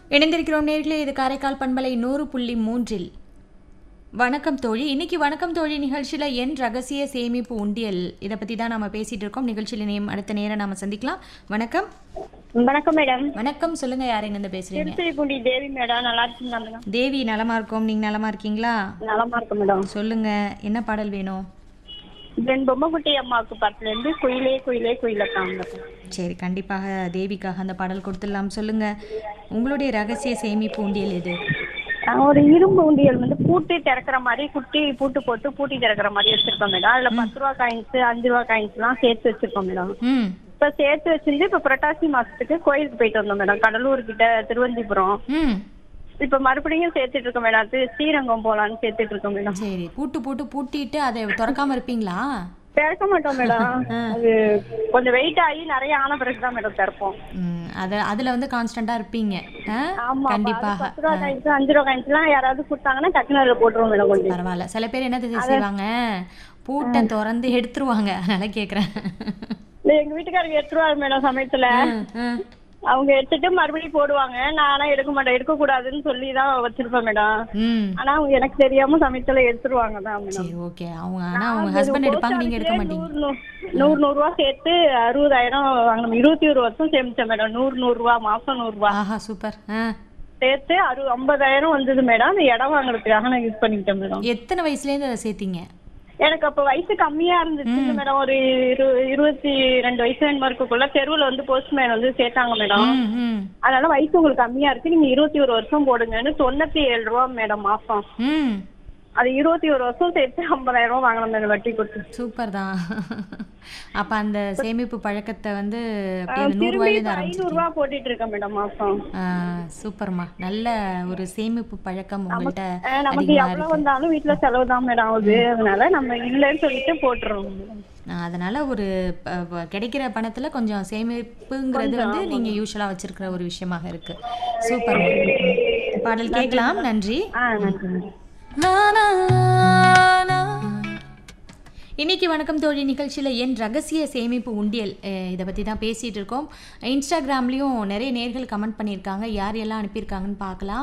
இணைந்திருக்கிறோம் நேர்களே இது காரைக்கால் பண்பலை நூறு புள்ளி மூன்றில் வணக்கம் தோழி இன்னைக்கு வணக்கம் தோழி நிகழ்ச்சியில் என் ரகசிய சேமிப்பு உண்டியல் இதை பற்றி தான் நம்ம பேசிகிட்டு இருக்கோம் நிகழ்ச்சியில் நேம் அடுத்த நேரம் நாம சந்திக்கலாம் வணக்கம் வணக்கம் மேடம் வணக்கம் சொல்லுங்கள் யார் என்ன பேசுகிறீங்க திருத்துறைப்பூண்டி தேவி மேடம் நல்லா இருக்கீங்களா மேடம் தேவி நலமா இருக்கோம் நீங்கள் நலமா இருக்கீங்களா நலமா இருக்கு மேடம் சொல்லுங்கள் என்ன பாடல் வேணும் என் பொம்மைக்குட்டி அம்மாவுக்கு படத்துல இருந்து குயிலே குயிலே குயில காங்க சரி கண்டிப்பாக தேவிக்காக அந்த பாடல் கொடுத்துடலாம் சொல்லுங்கள் உங்களுடைய ரகசிய சேமிப்பு உண்டியல் எது ஒரு இரும்பு உண்டியல் வந்து பூட்டி திறக்கிற மாதிரி குட்டி பூட்டு போட்டு பூட்டி திறக்கிற மாதிரி வச்சிருக்கோம் மேடம் அதுல பத்து ரூபா காயின்ஸ் அஞ்சு ரூபா காயின்ஸ் எல்லாம் சேர்த்து வச்சிருக்கோம் மேடம் ம் இப்ப சேர்த்து வச்சிருந்து இப்ப புரட்டாசி மாசத்துக்கு கோயிலுக்கு போயிட்டு வந்தோம் மேடம் கடலூர் கிட்ட திருவந்திபுரம் ம் இப்ப மறுபடியும் சேர்த்துட்டு இருக்கோம் மேடம் அது ஸ்ரீரங்கம் போலான்னு சேர்த்துட்டு இருக்கோம் மேடம் சரி பூட்டு பூட்டு பூட்டிட்டு அதை திறக்காம இருப்பீங்களா திறக்க மாட்டோம் மேடம் அது கொஞ்சம் வெயிட் ஆகி நிறைய ஆன பிறகுதான் மேடம் திறப்போம் ம், அத அதுல வந்து கான்ஸ்டண்டா இருப்பீங்க ஆ? ஆமா கண்டிப்பாக பத்து ரூபா காயின்ஸ் அஞ்சு ரூபா காயின்ஸ் எல்லாம் யாராவது கொடுத்தாங்கன்னா டக்குனு அதுல போட்டுருவோம் மேடம் கொஞ்சம் பரவாயில்ல சில பேர் என்ன தெரியுமா செய்வாங்க பூட்டை திறந்து எடுத்துருவாங்க அதனால கேக்குறேன் இல்ல எங்க வீட்டுக்காரங்க எடுத்துருவாரு மேடம் சமயத்துல ம், அவங்க எடுத்துட்டு மறுபடியும் போடுவாங்க நானா எடுக்க மாட்டேன் எடுக்க கூடாதுன்னு சொல்லி தான் வச்சிருப்பேன் மேடம் ம் ஆனா அவங்க எனக்கு தெரியாம சமயத்துல எடுத்துருவாங்க தான் மேடம் சரி ஓகே அவங்க ஆனா அவங்க ஹஸ்பண்ட் எடுப்பாங்க நீங்க எடுக்க மாட்டீங்க நூறு நூறு நூறு நூறு ரூபா சேர்த்து அறுபதாயிரம் வாங்கணும் இருபத்தி ஒரு வருஷம் சேமிச்சேன் மேடம் நூறு நூறு ரூபா மாசம் நூறு ரூபா ஆஹா சூப்பர் ஆ சேர்த்து அறு ஐம்பதாயிரம் வந்தது மேடம் அந்த இடம் வாங்குறதுக்காக நான் யூஸ் பண்ணிக்கிட்டேன் மேடம் எத்தனை வயசுல இருந்து அதை சேர்த்தீங்க எனக்கு அப்ப வயசு கம்மியா இருந்துச்சு மேடம் ஒரு இரு இருபத்தி ரெண்டு வயசு என்னமோ இருக்கக்குள்ள தெருவுல வந்து போஸ்ட்மேன் வந்து சேர்த்தாங்க மேடம் ம் ம் அதனால வயசு உங்களுக்கு கம்மியா இருக்கு நீங்க இருபத்தி ஒரு வருஷம் போடுங்கன்னு தொண்ணூத்தி ஏழு ரூபா மேடம் மாசம் ம் அது இருபத்தி ஒரு வருஷம் சேர்த்து ஐம்பதாயிரம் ரூபா வாங்கணும் மேடம் வட்டி கொடுத்து சூப்பர் தான் அப்ப அந்த சேமிப்பு பழக்கத்தை வந்து அப்படியே அந்த நூறு திரும்பி ரூபாயில இப்ப இருந்து ஐநூறு ரூபா போட்டுட்டு இருக்கேன் மேடம் மாசம் சூப்பர்மா நல்ல ஒரு சேமிப்பு பழக்கம் உங்கள்கிட்ட அஹ் நமக்கு அதிகமா எவ்வளவு இருக்கு வந்தாலும் வீட்டுல செலவு தான் மேடம் ஆகுது அதனால நம்ம இல்லைன்னு சொல்லிட்டு போட்டுறோம் மேடம் ஆஹ் அதனால ஒரு ப- ப- கிடைக்கிற பணத்துல கொஞ்சம் சேமிப்புங்கிறது வந்து நீங்க யூஸ்வலா வச்சிருக்கிற ஒரு விஷயமாக இருக்கு சூப்பர் பாடல் கேட்கலாம் நன்றி ஆ நன்றி மேடம் இன்னைக்கு வணக்கம் தோழி நிகழ்ச்சியில் என் ரகசிய சேமிப்பு உண்டியல் அஹ் இதை பற்றி தான் பேசிகிட்டு இருக்கோம் இன்ஸ்டாகிராம்லேயும் நிறைய நேர்கள் கமெண்ட் பண்ணியிருக்காங்க யார் எல்லாம் அனுப்பியிருக்காங்கன்னு பார்க்கலாம்